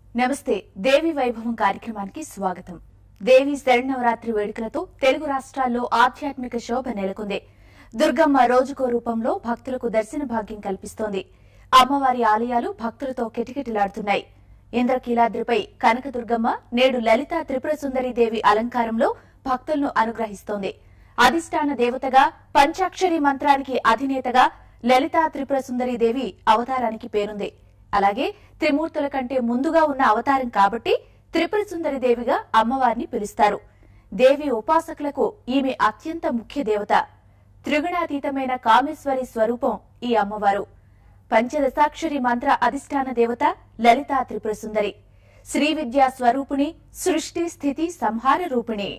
నమస్తే దేవి వైభవం కార్యక్రమానికి స్వాగతం దేవి శరణవరాత్రి వేడుకలతో తెలుగు రాష్ట్రాల్లో ఆధ్యాత్మిక శోభ నెలకొంది దుర్గమ్మ రోజుకో రూపంలో భక్తులకు దర్శన భాగ్యం కల్పిస్తోంది అమ్మవారి ఆలయాలు భక్తులతో కిటకిటలాడుతున్నాయి ఇంద్రకీలాద్రిపై కనకదుర్గమ్మ నేడు లలిత త్రిపుర సుందరి దేవి అలంకారంలో భక్తులను అనుగ్రహిస్తోంది అధిష్టాన దేవతగా పంచాక్షరి మంత్రానికి అధినేతగా లలితా త్రిపుర సుందరి దేవి అవతారానికి పేరుంది అలాగే త్రిమూర్తుల కంటే ముందుగా ఉన్న అవతారం కాబట్టి త్రిపుర సుందరి దేవిగా అమ్మవారిని పిలుస్తారు దేవి ఉపాసకులకు ఈమె అత్యంత ముఖ్య దేవత త్రిగుణాతీతమైన కామేశ్వరి స్వరూపం ఈ అమ్మవారు పంచదశాక్షరి మంత్ర అధిష్టాన దేవత లలితా త్రిపుర సుందరి శ్రీ విద్యా స్వరూపిణి సృష్టి స్థితి సంహార రూపిణి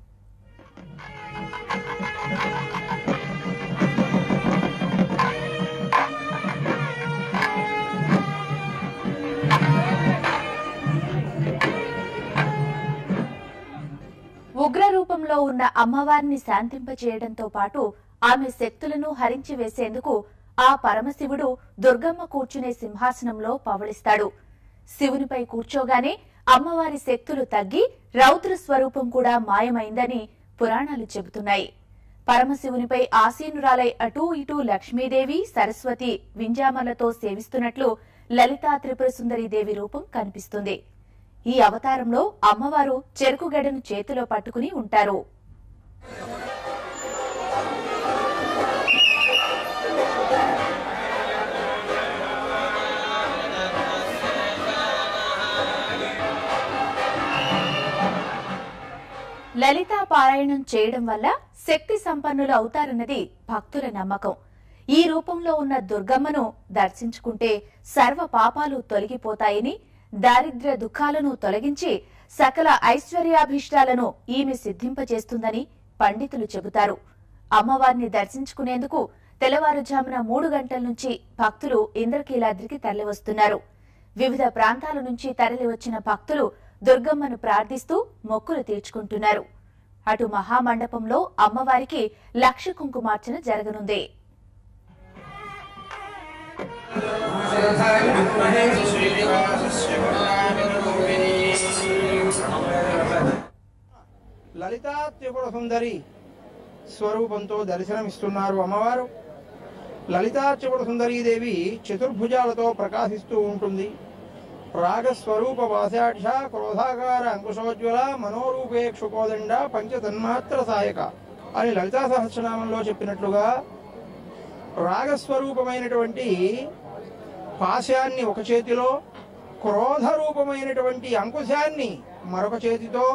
ఉగ్ర రూపంలో ఉన్న అమ్మవారిని శాంతింపచేయడంతో పాటు ఆమె శక్తులను హరించి వేసేందుకు ఆ పరమశివుడు దుర్గమ్మ కూర్చునే సింహాసనంలో పవళిస్తాడు శివునిపై కూర్చోగానే అమ్మవారి శక్తులు తగ్గి రౌద్ర స్వరూపం కూడా మాయమైందని పురాణాలు చెబుతున్నాయి పరమశివునిపై ఆసీనురాలై అటూ ఇటూ లక్ష్మీదేవి సరస్వతి వింజామలతో సేవిస్తున్నట్లు లలితా త్రిపుర సుందరి దేవి రూపం కనిపిస్తుంది ఈ అవతారంలో అమ్మవారు చెరుకుగడను చేతిలో పట్టుకుని ఉంటారు లలితా పారాయణం చేయడం వల్ల శక్తి సంపన్నులు అవుతారన్నది భక్తుల నమ్మకం ఈ రూపంలో ఉన్న దుర్గమ్మను దర్శించుకుంటే సర్వ పాపాలు తొలగిపోతాయని దారిద్ర్య దుఃఖాలను తొలగించి సకల ఐశ్వర్యాభీష్టాలను ఈమె సిద్ధింపజేస్తుందని పండితులు చెబుతారు అమ్మవారిని దర్శించుకునేందుకు తెల్లవారుజామున మూడు గంటల నుంచి భక్తులు ఇంద్రకీలాద్రికి తరలివస్తున్నారు వివిధ ప్రాంతాల నుంచి తరలివచ్చిన భక్తులు దుర్గమ్మను ప్రార్థిస్తూ మొక్కులు తీర్చుకుంటున్నారు అటు మహామండపంలో అమ్మవారికి లక్ష కుంకుమార్చన జరగనుంది లలితా త్రిపుర సుందరి స్వరూపంతో దర్శనమిస్తున్నారు అమ్మవారు లలితా త్రిపుర సుందరీదేవి చతుర్భుజాలతో ప్రకాశిస్తూ ఉంటుంది రాగస్వరూప వాసాఢ్య క్రోధాకార అంకుశోజ్వల మనోరూపేక్షుకోదండ పంచతన్మాత్ర సాయక అని లలితా సహస్రనామంలో చెప్పినట్లుగా రాగస్వరూపమైనటువంటి పాశాన్ని ఒక చేతిలో క్రోధ రూపమైనటువంటి అంకుశాన్ని మరొక చేతితో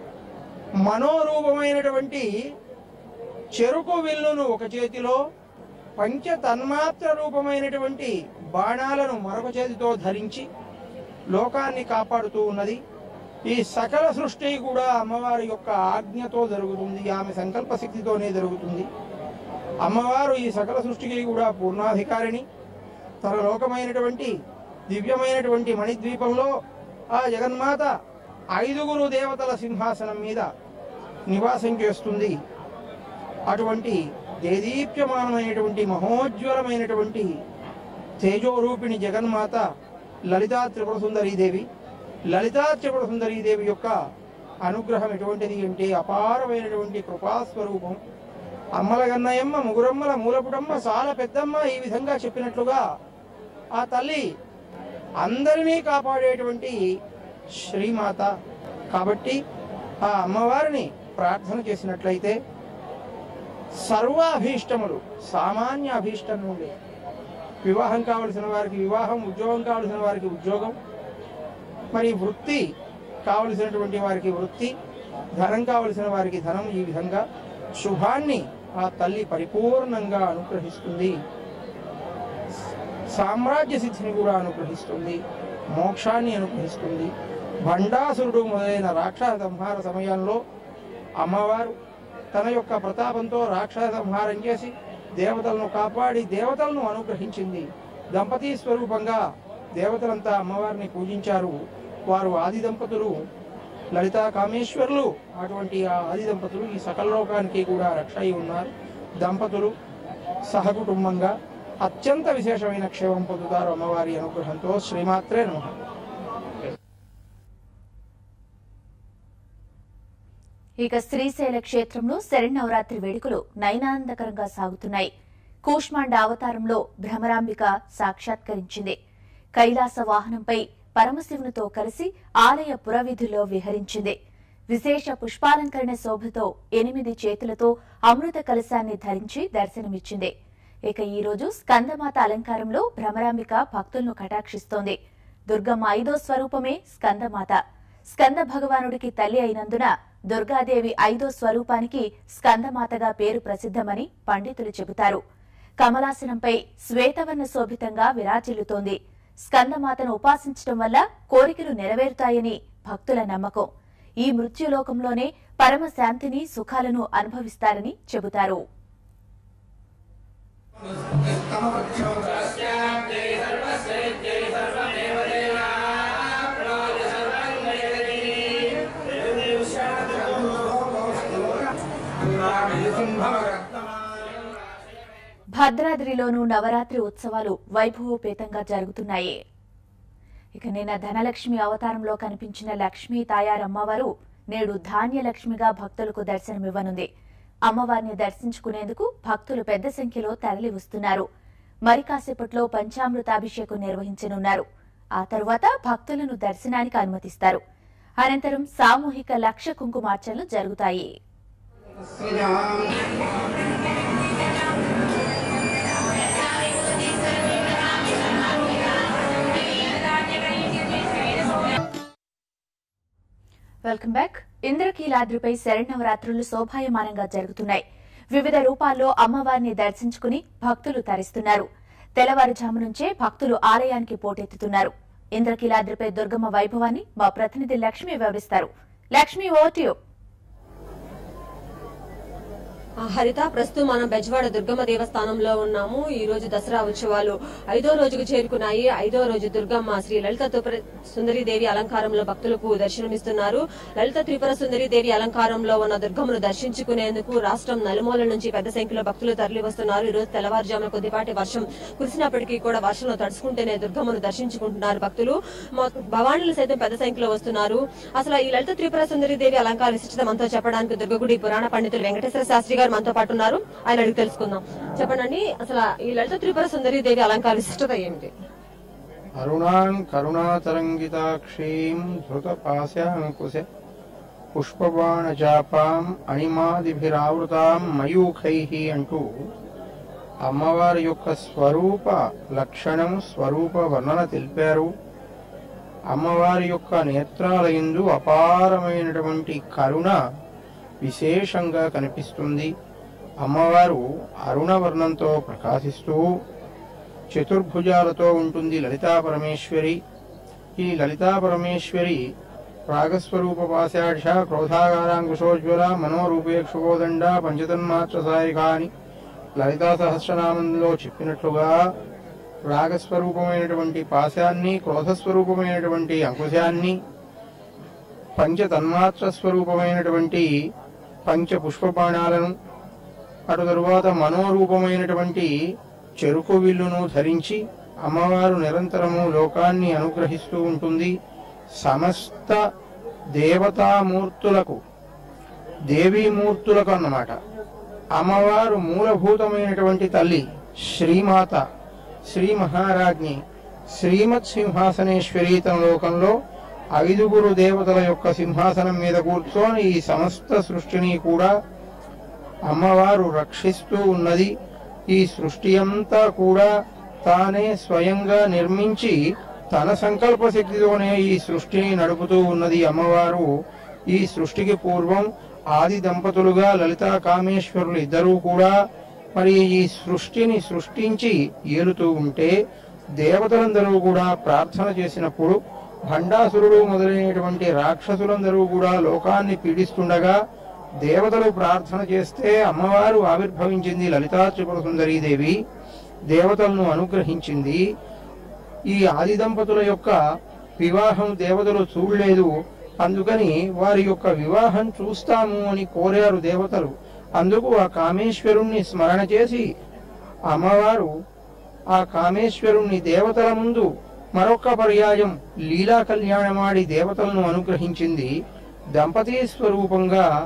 మనోరూపమైనటువంటి చెరుకు విల్లును ఒక చేతిలో పంచ తన్మాత్ర రూపమైనటువంటి బాణాలను మరొక చేతితో ధరించి లోకాన్ని కాపాడుతూ ఉన్నది ఈ సకల సృష్టి కూడా అమ్మవారి యొక్క ఆజ్ఞతో జరుగుతుంది ఆమె సంకల్ప శక్తితోనే జరుగుతుంది అమ్మవారు ఈ సకల సృష్టికి కూడా పూర్ణాధికారిణి తన లోకమైనటువంటి దివ్యమైనటువంటి మణిద్వీపంలో ఆ జగన్మాత ఐదుగురు దేవతల సింహాసనం మీద నివాసం చేస్తుంది అటువంటి దేదీప్యమానమైనటువంటి మహోజ్వలమైనటువంటి తేజోరూపిణి జగన్మాత లలితా త్రిపుర సుందరీదేవి లలితా త్రిపుర సుందరీదేవి యొక్క అనుగ్రహం ఎటువంటిది అంటే అపారమైనటువంటి కృపాస్వరూపం అమ్మల గన్నయమ్మ ముగురమ్మల మూలపుడమ్మ సాల పెద్దమ్మ ఈ విధంగా చెప్పినట్లుగా ఆ తల్లి అందరినీ కాపాడేటువంటి శ్రీమాత కాబట్టి ఆ అమ్మవారిని ప్రార్థన చేసినట్లయితే సర్వ అభీష్టములు సామాన్య అభీష్టం నుండి వివాహం కావలసిన వారికి వివాహం ఉద్యోగం కావలసిన వారికి ఉద్యోగం మరి వృత్తి కావలసినటువంటి వారికి వృత్తి ధనం కావలసిన వారికి ధనం ఈ విధంగా శుభాన్ని ఆ తల్లి పరిపూర్ణంగా అనుగ్రహిస్తుంది సామ్రాజ్య సిద్ధిని కూడా అనుగ్రహిస్తుంది మోక్షాన్ని అనుగ్రహిస్తుంది భండాసురుడు మొదలైన రాక్షస సంహార సమయంలో అమ్మవారు తన యొక్క ప్రతాపంతో రాక్షస సంహారం చేసి దేవతలను కాపాడి దేవతలను అనుగ్రహించింది దంపతి స్వరూపంగా దేవతలంతా అమ్మవారిని పూజించారు వారు ఆది దంపతులు లలితా కామేశ్వరులు అటువంటి ఆ ఆది దంపతులు ఈ సకల లోకానికి కూడా రక్ష అయి ఉన్నారు దంపతులు సహకుటుంబంగా అత్యంత విశేషమైన క్షేమం పొందుతారు అమ్మవారి అనుగ్రహంతో శ్రీమాత్రే నమః ఇక శ్రీశైల క్షేత్రంలో శరణవరాత్రి వేడుకలు నయనానందకరంగా సాగుతున్నాయి కూష్మాండ అవతారంలో భ్రమరాంబిక సాక్షాత్కరించింది కైలాస వాహనంపై పరమశివునితో కలిసి ఆలయ పురవీధుల్లో విహరించింది విశేష పుష్పాలంకరణ శోభతో ఎనిమిది చేతులతో అమృత కలశాన్ని ధరించి దర్శనమిచ్చింది ఇక ఈ రోజు స్కందమాత అలంకారంలో భ్రమరాంబిక భక్తులను కటాక్షిస్తోంది దుర్గమ్మ ఐదో స్వరూపమే స్కందమాత స్కంద భగవానుడికి తల్లి అయినందున దుర్గాదేవి ఐదో స్వరూపానికి స్కందమాతగా పేరు ప్రసిద్ధమని పండితులు చెబుతారు కమలాసనంపై శ్వేతవర్ణ శోభితంగా విరాజిల్లుతోంది స్కందమాతను ఉపాసించడం వల్ల కోరికలు నెరవేరుతాయని భక్తుల నమ్మకం ఈ మృత్యులోకంలోనే పరమ శాంతిని సుఖాలను అనుభవిస్తారని చెబుతారు భద్రాద్రిలోనూ నవరాత్రి ఉత్సవాలు వైభవోపేతంగా జరుగుతున్నాయి ఇక నిన్న ధనలక్ష్మి అవతారంలో కనిపించిన లక్ష్మీ తాయారమ్మవారు నేడు ధాన్యలక్ష్మిగా భక్తులకు దర్శనమివ్వనుంది అమ్మవారిని దర్శించుకునేందుకు భక్తులు పెద్ద సంఖ్యలో తరలి వస్తున్నారు మరి కాసేపట్లో పంచామృతాభిషేకం నిర్వహించనున్నారు ఆ తరువాత భక్తులను దర్శనానికి అనుమతిస్తారు అనంతరం సామూహిక లక్ష కుంకుమార్చనలు జరుగుతాయి వెల్కమ్ బ్యాక్ ఇంద్రకీలాద్రిపై శరణవరాత్రులు శోభాయమానంగా జరుగుతున్నాయి వివిధ రూపాల్లో అమ్మవారిని దర్శించుకుని భక్తులు తరిస్తున్నారు తెల్లవారుజాము నుంచే భక్తులు ఆలయానికి పోటెత్తుతున్నారు ఇంద్రకీలాద్రిపై దుర్గమ్మ వైభవాన్ని మా ప్రతినిధి లక్ష్మి వివరిస్తారు లక్ష్మి ఓటియో ఆ, హరిత ప్రస్తుతం మనం బెజవాడ దుర్గమ్మ దేవస్థానంలో ఉన్నాము ఈ రోజు దసరా ఉత్సవాలు ఐదో రోజుకు చేరుకున్నాయి ఐదో రోజు దుర్గమ్మ శ్రీ లలిత త్రిపుర సుందరి దేవి అలంకారంలో భక్తులకు దర్శనమిస్తున్నారు లలిత త్రిపుర సుందరి దేవి అలంకారంలో ఉన్న దుర్గమ్మను దర్శించుకునేందుకు రాష్ట్రం నలుమూల నుంచి పెద్ద సంఖ్యలో భక్తులు తరలి వస్తున్నారు ఈ రోజు తెల్లవారుజామున కొద్దిపాటి వర్షం కురిసినప్పటికీ కూడా వర్షంలో తడుచుకుంటేనే దుర్గమ్మను దర్శించుకుంటున్నారు భక్తులు మొ- భవానీలు సైతం పెద్ద సంఖ్యలో వస్తున్నారు అసలు ఈ లలిత త్రిపుర సుందరి దేవి అలంకార విశిష్టత మనతో చెప్పడానికి దుర్గగుడి పురాణ పండితులు వెంకటేశ్వర శాస్త్రి గారు మనతో పాటు ఉన్నారు ఆయన అడిగి తెలుసుకుందాం చెప్పండి అసలు ఈ లలిత త్రిపుర సుందరి దేవి అలంకార విశిష్టత ఏమిటి అరుణాన్ కరుణాతరంగితాక్షీం ధృతపాశాంకుశ పుష్పబాణజాపాం అణిమాదిభిరావృతాం మయూఖై అంటూ అమ్మవారి యొక్క స్వరూప లక్షణం స్వరూప వర్ణన తెలిపారు అమ్మవారి యొక్క నేత్రాలయందు అపారమైనటువంటి కరుణ విశేషంగా కనిపిస్తుంది అమ్మవారు అరుణవర్ణంతో ప్రకాశిస్తూ చతుర్భుజాలతో ఉంటుంది లలితా పరమేశ్వరి ఈ లలితా పరమేశ్వరి రాగస్వరూప పాశాఢ క్రోధాగారాంకుశోజ్వల మనోరూపేక్షుకోదండ పంచతన్మాత్ర సాయిక అని లలితా సహస్రనామంలో చెప్పినట్లుగా రాగస్వరూపమైనటువంటి పాశాన్ని క్రోధస్వరూపమైనటువంటి అంకుశాన్ని పంచ తన్మాత్ర స్వరూపమైనటువంటి పంచ పుష్పబాణాలను అటు తరువాత మనోరూపమైనటువంటి చెరుకు విల్లును ధరించి అమ్మవారు నిరంతరము లోకాన్ని అనుగ్రహిస్తూ ఉంటుంది సమస్త దేవతామూర్తులకు దేవీమూర్తులకు అన్నమాట అమ్మవారు మూలభూతమైనటువంటి తల్లి శ్రీమాత శ్రీ మహారాజ్ఞి శ్రీమత్ సింహాసనేశ్వరి తన లోకంలో ఐదుగురు దేవతల యొక్క సింహాసనం మీద కూర్చొని ఈ సమస్త సృష్టిని కూడా అమ్మవారు రక్షిస్తూ ఉన్నది ఈ సృష్టి అంతా కూడా తానే స్వయంగా నిర్మించి తన సంకల్ప శక్తితోనే ఈ సృష్టిని నడుపుతూ ఉన్నది అమ్మవారు ఈ సృష్టికి పూర్వం ఆది దంపతులుగా లలితా కామేశ్వరులు ఇద్దరూ కూడా మరి ఈ సృష్టిని సృష్టించి ఏలుతూ ఉంటే దేవతలందరూ కూడా ప్రార్థన చేసినప్పుడు భండాసురుడు మొదలైనటువంటి రాక్షసులందరూ కూడా లోకాన్ని పీడిస్తుండగా దేవతలు ప్రార్థన చేస్తే అమ్మవారు ఆవిర్భవించింది లలితా త్రిపుర సుందరీదేవి దేవతలను అనుగ్రహించింది ఈ ఆది దంపతుల యొక్క వివాహం దేవతలు చూడలేదు అందుకని వారి యొక్క వివాహం చూస్తాము అని కోరారు దేవతలు అందుకు ఆ కామేశ్వరుణ్ణి స్మరణ చేసి అమ్మవారు ఆ కామేశ్వరుణ్ణి దేవతల ముందు మరొక పర్యాయం లీలా కళ్యాణమాడి దేవతలను అనుగ్రహించింది దంపతీ స్వరూపంగా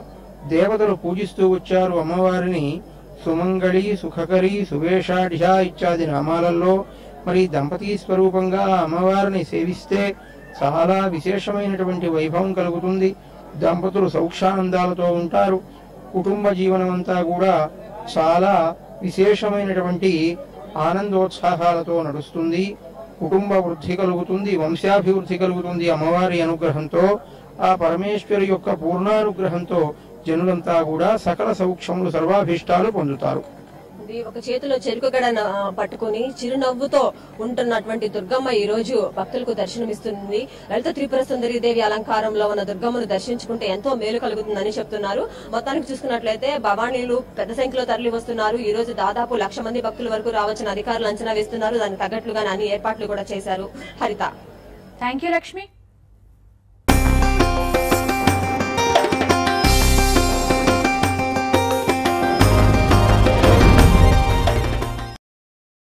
దేవతలు పూజిస్తూ వచ్చారు అమ్మవారిని సుమంగళి సుఖకరి సువేషాఢ్య ఇత్యాది నామాలలో మరి దంపతి స్వరూపంగా ఆ అమ్మవారిని సేవిస్తే చాలా విశేషమైనటువంటి వైభవం కలుగుతుంది దంపతులు సౌక్షానందాలతో ఉంటారు కుటుంబ జీవనం అంతా కూడా చాలా విశేషమైనటువంటి ఆనందోత్సాహాలతో నడుస్తుంది కుటుంబ వృద్ధి కలుగుతుంది వంశాభివృద్ధి కలుగుతుంది అమ్మవారి అనుగ్రహంతో ఆ పరమేశ్వరి యొక్క పూర్ణానుగ్రహంతో జనులంతా కూడా సకల సౌక్షములు సర్వాభీష్టాలు పొందుతారు ఇది ఒక చేతిలో చెరుకు గడ పట్టుకుని చిరునవ్వుతో ఉంటున్నటువంటి దుర్గమ్మ ఈ రోజు భక్తులకు దర్శనమిస్తుంది లలిత త్రిపుర సుందరి దేవి అలంకారంలో ఉన్న దుర్గమ్మను దర్శించుకుంటే ఎంతో మేలు కలుగుతుందని చెప్తున్నారు మొత్తానికి చూసుకున్నట్లయితే భవానీలు పెద్ద సంఖ్యలో తరలి వస్తున్నారు ఈ రోజు దాదాపు లక్ష మంది భక్తుల వరకు రావచ్చిన అధికారులు అంచనా వేస్తున్నారు దానికి తగ్గట్లుగా అన్ని ఏర్పాట్లు కూడా చేశారు హరిత థ్యాంక్ యూ లక్ష్మి